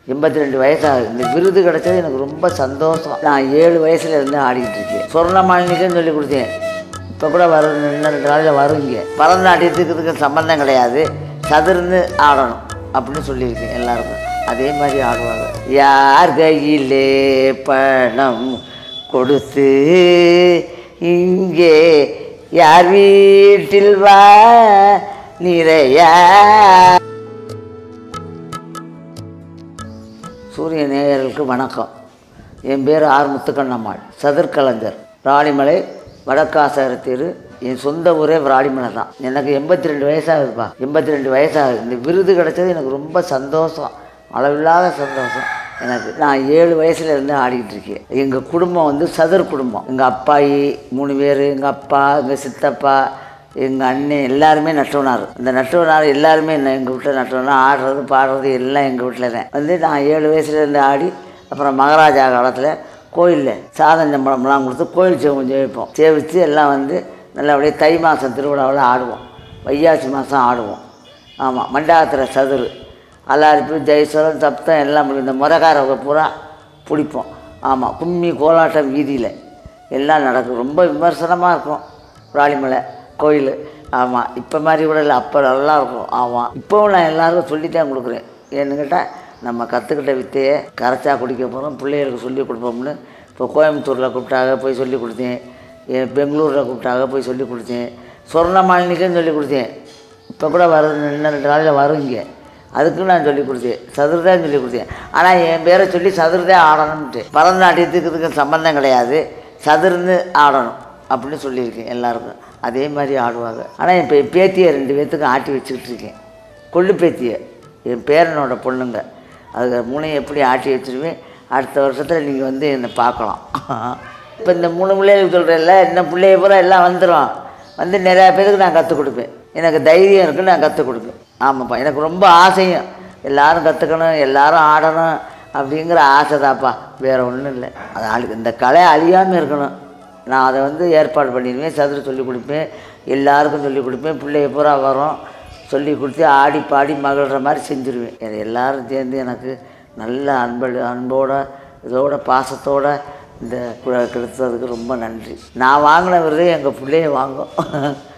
எண்பத்தி ரெண்டு வயசாகுது இந்த விருது கிடைச்சது எனக்கு ரொம்ப சந்தோஷம் நான் ஏழு வயசுல இருந்து ஆடிக்கிட்டு இருக்கேன் சொர்ண மாலினிக்கும் சொல்லி கொடுத்தேன் இப்போ கூட வரும் இன்னும் ரெண்டு நாளில் வரும் இங்கே பரதநாட்டியத்துக்கு இதுக்கு சம்மந்தம் கிடையாது சதுர்ந்து ஆடணும் அப்படின்னு சொல்லியிருக்கேன் எல்லாருக்கும் அதே மாதிரி ஆடுவாங்க யார் கையிலே பணம் கொடுத்து இங்கே யார் வீட்டில் வா நிறையா சூரிய நேயர்களுக்கு வணக்கம் என் பேர் ஆர் முத்துக்கண்ணம்மாள் சதுர்கலைஞர் ராணிமலை வடக்காசார தெரு என் சொந்த ஊரே விராலிமலை தான் எனக்கு எண்பத்தி ரெண்டு வயசாகுதுப்பா எண்பத்தி ரெண்டு வயசாகுது இந்த விருது கிடைச்சது எனக்கு ரொம்ப சந்தோஷம் அளவில்லாத சந்தோஷம் எனக்கு நான் ஏழு வயசுல இருந்து ஆடிக்கிட்டு இருக்கேன் எங்கள் குடும்பம் வந்து சதுர் குடும்பம் எங்கள் அப்பாயி மூணு பேர் எங்கள் அப்பா எங்கள் சித்தப்பா எங்கள் அண்ணன் எல்லாருமே நட்டவனார் இந்த நட்டவனார் எல்லாருமே என்ன எங்கள் வீட்டில் நட்டவனார் ஆடுறது பாடுறது எல்லாம் எங்கள் வீட்டில் தான் வந்து நான் ஏழு வயசுலேருந்து ஆடி அப்புறம் மகாராஜா காலத்தில் கோயிலில் சாதம் சம்பளம்லாம் கொடுத்து கோயில் சேவம் ஜெயிப்போம் சேவிச்சு எல்லாம் வந்து நல்லபடியே தை மாதம் திருவிழாவில் ஆடுவோம் வைகாசி மாதம் ஆடுவோம் ஆமாம் மண்டாகத்தில் சதுரு அல்லாரிப்பு ஜெயஸ்வரம் சப்தம் எல்லாம் முடியும். இந்த முறக்காரவங்க பூரா பிடிப்போம் ஆமாம் கும்மி கோலாட்டம் வீதியில் எல்லாம் நடக்கும் ரொம்ப விமர்சனமாக இருக்கும் விராலிமலை கோயில் ஆமாம் இப்போ மாதிரி கூட இல்லை அப்போ நல்லா இருக்கும் ஆமாம் இப்போவும் நான் எல்லாருக்கும் சொல்லித்தான் கொடுக்குறேன் ஏன்னு கேட்டால் நம்ம கற்றுக்கிட்ட வித்தையை கரைச்சா குடிக்க போகிறோம் பிள்ளைகளுக்கு சொல்லி கொடுப்போம்னு இப்போ கோயம்புத்தூரில் கூப்பிட்டாங்க போய் சொல்லி கொடுத்தேன் என் பெங்களூரில் கூப்பிட்டாங்க போய் சொல்லி கொடுத்தேன் சொர்ண மாலினிக்கும் சொல்லி கொடுத்தேன் இப்போ கூட வரும் இன்னும் ரெண்டு நாளில் வரும் இங்கே அதுக்கும் நான் சொல்லி கொடுத்தேன் சதுர்தான் சொல்லி கொடுத்தேன் ஆனால் என் பேரை சொல்லி சதுர்தான் ஆடணும்ட்டு பரதநாட்டியத்துக்கு இதுக்கு சம்மந்தம் கிடையாது சதுர்ந்து ஆடணும் அப்படின்னு சொல்லியிருக்கேன் எல்லாருக்கும் அதே மாதிரி ஆடுவாங்க ஆனால் இப்போ என் பேத்தியை ரெண்டு பேர்த்துக்கும் ஆட்டி வச்சுக்கிட்டு இருக்கேன் கொள்ளு பேத்தியை என் பேரனோட பொண்ணுங்க அது மூணையும் எப்படி ஆட்டி வச்சிருவேன் அடுத்த வருஷத்தில் நீங்கள் வந்து என்னை பார்க்கலாம் இப்போ இந்த மூணு பிள்ளைகளுக்கு சொல்கிறேன்ல இந்த பிள்ளைய பூரா எல்லாம் வந்துடும் வந்து நிறையா பேருக்கு நான் கற்றுக் கொடுப்பேன் எனக்கு தைரியம் இருக்குது நான் கற்றுக் கொடுப்பேன் ஆமாப்பா எனக்கு ரொம்ப ஆசையும் எல்லாரும் கற்றுக்கணும் எல்லாரும் ஆடணும் அப்படிங்கிற ஆசை தான்ப்பா வேறு ஒன்றும் இல்லை அது அழி இந்த கலை அழியாமல் இருக்கணும் நான் அதை வந்து ஏற்பாடு பண்ணிடுவேன் சதுர சொல்லி கொடுப்பேன் எல்லாருக்கும் சொல்லி கொடுப்பேன் பிள்ளைய பூரா வரும் சொல்லி கொடுத்து ஆடி பாடி மகிழ்கிற மாதிரி செஞ்சுருவேன் இது எல்லாரும் சேர்ந்து எனக்கு நல்ல அன்பு அன்போட இதோட பாசத்தோட இந்த கு- கிடைத்ததுக்கு ரொம்ப நன்றி நான் வாங்கின விருதே எங்கள் பிள்ளைய வாங்கும்